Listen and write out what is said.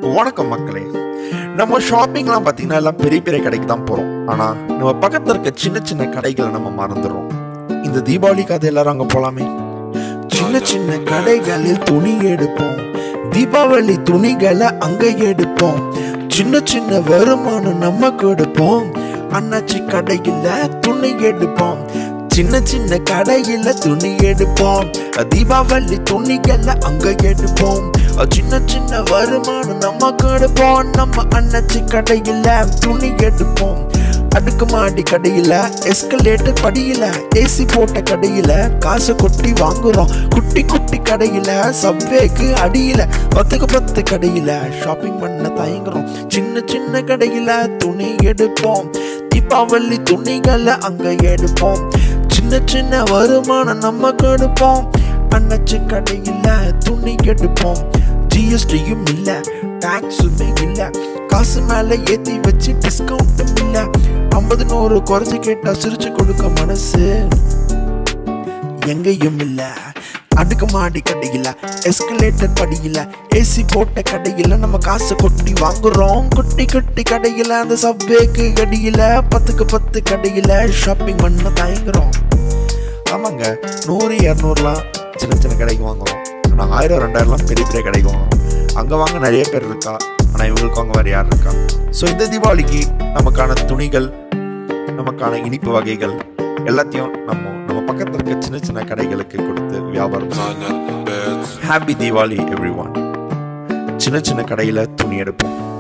வணக்கம் மக்களே நம்ம ஷாப்பிங்லாம் பார்த்தீங்கன்னா எல்லாம் பெரிய பெரிய கடைக்கு தான் போகிறோம் ஆனால் நம்ம பக்கத்தில் இருக்க சின்ன சின்ன கடைகளை நம்ம மறந்துடுறோம் இந்த தீபாவளிக்கு அது எல்லாரும் அங்கே போகலாமே சின்ன சின்ன கடைகளில் துணி எடுப்போம் தீபாவளி துணிகளை அங்கே எடுப்போம் சின்ன சின்ன வருமானம் நம்ம கொடுப்போம் அண்ணாச்சி கடையில் துணி எடுப்போம் சின்ன சின்ன கடையில துணி எடுப்போம் தீபாவளி துணிகளை அங்க எடுப்போம் சின்ன சின்ன வருமானம் நம்ம கொடுப்போம் நம்ம அண்ணாச்சி கடையில துணி எடுப்போம் அடுக்குமாடி கடையில எஸ்கலேட்டர் படியில ஏசி போட்ட கடையில காசு கொட்டி வாங்குறோம் குட்டி குட்டி கடையில சப்வேக்கு அடியில பத்துக்கு பத்து கடையில ஷாப்பிங் பண்ண தயங்குறோம் சின்ன சின்ன கடையில துணி எடுப்போம் தீபாவளி துணிகளை அங்க எடுப்போம் சின்ன சின்ன வருமானம் நம்ம கொடுப்போம் அண்ணச்சு கடையில துணி எடுப்போம் ஜிஎஸ்டியும் இல்ல டாக்ஸுமே இல்ல காசு மேல ஏத்தி வச்சு டிஸ்கவுண்ட்டும் இல்ல ஐம்பது நூறு குறைச்சு கேட்டா சிரிச்சு கொடுக்க மனசு எங்கேயும் இல்ல அடுக்குமாடி கடையில எஸ்கலேட்டர் படியில ஏசி போட்ட கடையில நம்ம காசு கொட்டி வாங்குறோம் குட்டி குட்டி கடையில அந்த சப்வேக்கு கடையில பத்துக்கு பத்து கடையில ஷாப்பிங் பண்ண தயங்குறோம் ஆமாங்க நூறு இரநூறுலாம் சின்ன சின்ன கடைக்கு வாங்குறோம் ஆனால் ஆயிரம் ரெண்டாயிரம்லாம் பெரிய பெரிய கடைக்கு வாங்குறோம் அங்கே வாங்க நிறைய பேர் இருக்கா ஆனால் இவங்களுக்கு வாங்க வேறு யார் இருக்கா ஸோ இந்த தீபாவளிக்கு நமக்கான துணிகள் நமக்கான இனிப்பு வகைகள் எல்லாத்தையும் நம்ம நம்ம பக்கத்தில் இருக்க சின்ன சின்ன கடைகளுக்கு கொடுத்து வியாபாரம் ஹாப்பி தீபாவளி எவ்ரி ஒன் சின்ன சின்ன கடையில் துணி எடுப்போம்